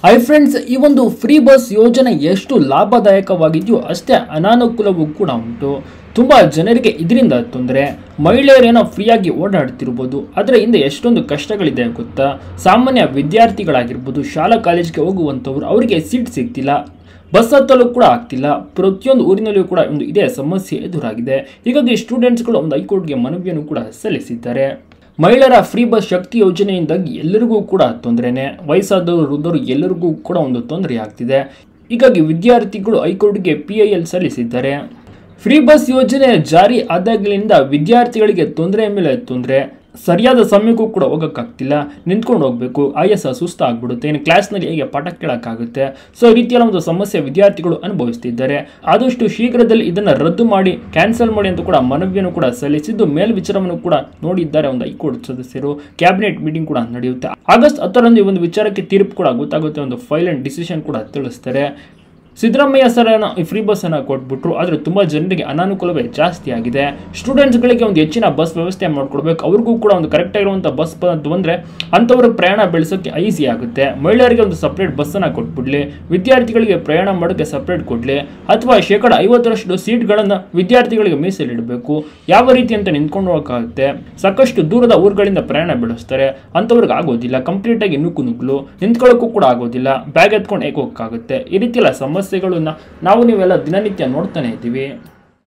I friends ಈ ಒಂದು free bus ಯೋಜನೆ ಎಷ್ಟು ಲಾಭದಾಯಕವಾಗಿದೆಯೋ ಅಷ್ಟೇ ಅನಾನುಕೂಲವೂ ಕೂಡ ಉಂಟು ತುಂಬ ಜನರಿಗೆ ಇದರಿಂದ ತೊಂದರೆ ಮಹಿಳೆಯರೇನೋ ಫ್ರೀಯಾಗಿ ಓಡಾಡ್ತಿರ್ಬೋದು ಆದರೆ ಹಿಂದೆ ಎಷ್ಟೊಂದು ಕಷ್ಟಗಳಿದೆ ಗೊತ್ತಾ ಸಾಮಾನ್ಯ ವಿದ್ಯಾರ್ಥಿಗಳಾಗಿರ್ಬೋದು ಶಾಲಾ ಕಾಲೇಜಿಗೆ ಹೋಗುವಂಥವ್ರು ಅವರಿಗೆ ಸೀಟ್ ಸಿಗ್ತಿಲ್ಲ ಬಸ್ ಹತ್ತಲು ಕೂಡ ಆಗ್ತಿಲ್ಲ ಪ್ರತಿಯೊಂದು ಊರಿನಲ್ಲಿಯೂ ಕೂಡ ಒಂದು ಇದೇ ಸಮಸ್ಯೆ ಎದುರಾಗಿದೆ ಹೀಗಾಗಿ ಸ್ಟೂಡೆಂಟ್ಸ್ಗಳು ಒಂದು ಹೈಕೋರ್ಟ್ಗೆ ಮನವಿಯನ್ನು ಕೂಡ ಸಲ್ಲಿಸಿದ್ದಾರೆ ಮಹಿಳೆಯರ ಫ್ರೀ ಬಸ್ ಶಕ್ತಿ ಯೋಜನೆಯಿಂದಾಗಿ ಎಲ್ಲರಿಗೂ ಕೂಡ ತೊಂದರೆನೆ ವಯಸ್ಸಾದವರು ವೃದ್ಧರು ಎಲ್ಲರಿಗೂ ಕೂಡ ಒಂದು ತೊಂದರೆ ಆಗ್ತಿದೆ ಹೀಗಾಗಿ ವಿದ್ಯಾರ್ಥಿಗಳು ಹೈಕೋರ್ಟ್ಗೆ ಪಿ ಐ ಎಲ್ ಸಲ್ಲಿಸಿದ್ದಾರೆ ಫ್ರೀ ಬಸ್ ಯೋಜನೆ ಜಾರಿ ಆದಾಗಲಿಂದ ವಿದ್ಯಾರ್ಥಿಗಳಿಗೆ ತೊಂದರೆ ಮೇಲೆ ತೊಂದರೆ ಸರಿಯಾದ ಸಮಯಕ್ಕೂ ಕೂಡ ಹೋಗೋಕ್ಕಾಗ್ತಿಲ್ಲ ನಿಂತ್ಕೊಂಡು ಹೋಗಬೇಕು ಆಯಾಸ ಸುಸ್ತು ಆಗ್ಬಿಡುತ್ತೆ ಇನ್ನು ಕ್ಲಾಸ್ನಲ್ಲಿ ಹೇಗೆ ಪಾಠ ಕೇಳೋಕ್ಕಾಗುತ್ತೆ ಸೊ ಈ ರೀತಿಯ ಒಂದು ಸಮಸ್ಯೆ ವಿದ್ಯಾರ್ಥಿಗಳು ಅನುಭವಿಸ್ತಿದ್ದಾರೆ ಆದಷ್ಟು ಶೀಘ್ರದಲ್ಲಿ ಇದನ್ನು ರದ್ದು ಮಾಡಿ ಕ್ಯಾನ್ಸಲ್ ಮಾಡಿ ಅಂತ ಕೂಡ ಮನವಿಯನ್ನು ಕೂಡ ಸಲ್ಲಿಸಿದ್ದು ಮೇಲ್ವಿಚಾರವನ್ನು ಕೂಡ ನೋಡಿದ್ದಾರೆ ಒಂದು ಹೈಕೋರ್ಟ್ ಸದಸ್ಯರು ಕ್ಯಾಬಿನೆಟ್ ಮೀಟಿಂಗ್ ಕೂಡ ನಡೆಯುತ್ತೆ ಆಗಸ್ಟ್ ಹತ್ತರಂದು ಈ ಒಂದು ವಿಚಾರಕ್ಕೆ ತೀರ್ಪು ಕೂಡ ಗೊತ್ತಾಗುತ್ತೆ ಒಂದು ಫೈಲ್ ಅಂಡ್ ಡಿಸಿಷನ್ ಕೂಡ ತಿಳಿಸ್ತಾರೆ ಸಿದ್ದರಾಮಯ್ಯ ಸರ್ ಈ ಫ್ರೀ ಬಸ್ಸನ್ನು ಕೊಟ್ಬಿಟ್ರು ಆದರೆ ತುಂಬ ಜನರಿಗೆ ಅನಾನುಕೂಲವೇ ಜಾಸ್ತಿ ಆಗಿದೆ ಸ್ಟೂಡೆಂಟ್ಸ್ಗಳಿಗೆ ಒಂದು ಹೆಚ್ಚಿನ ಬಸ್ ವ್ಯವಸ್ಥೆ ಮಾಡಿಕೊಡ್ಬೇಕು ಅವ್ರಿಗೂ ಕೂಡ ಒಂದು ಕರೆಕ್ಟ್ ಆಗಿರುವಂಥ ಬಸ್ ಬಂದರೆ ಅಂಥವ್ರ ಪ್ರಯಾಣ ಬೆಳೆಸೋಕ್ಕೆ ಈಸಿ ಆಗುತ್ತೆ ಮಹಿಳೆಯರಿಗೆ ಒಂದು ಸಪ್ರೇಟ್ ಬಸ್ಸನ್ನು ಕೊಟ್ಬಿಡ್ಲಿ ವಿದ್ಯಾರ್ಥಿಗಳಿಗೆ ಪ್ರಯಾಣ ಮಾಡೋಕ್ಕೆ ಸಪ್ರೇಟ್ ಕೊಡಲಿ ಅಥವಾ ಶೇಕಡ ಐವತ್ತರಷ್ಟು ಸೀಟ್ಗಳನ್ನು ವಿದ್ಯಾರ್ಥಿಗಳಿಗೆ ಮೀಸಲಿಡಬೇಕು ಯಾವ ರೀತಿ ಅಂತ ನಿಂತ್ಕೊಂಡು ಹೋಗೋಕ್ಕಾಗುತ್ತೆ ಸಾಕಷ್ಟು ದೂರದ ಊರುಗಳಿಂದ ಪ್ರಯಾಣ ಬೆಳೆಸ್ತಾರೆ ಅಂಥವ್ರಿಗೆ ಆಗೋದಿಲ್ಲ ಕಂಪ್ಲೀಟಾಗಿ ನುಗ್ಗು ನುಗ್ಗಲು ನಿಂತ್ಕೊಳ್ಳೋಕ್ಕೂ ಕೂಡ ಆಗೋದಿಲ್ಲ ಬ್ಯಾಗ್ ಎತ್ಕೊಂಡು ಹೇಗೆ ಹೋಗೋಕ್ಕಾಗುತ್ತೆ ಈ ರೀತಿ ಎಲ್ಲ ಸಮಸ್ಯೆಗಳನ್ನ ನಾವು ನೀವೆಲ್ಲ ದಿನನಿತ್ಯ ನೋಡ್ತಾನೆ ಇದ್ದೀವಿ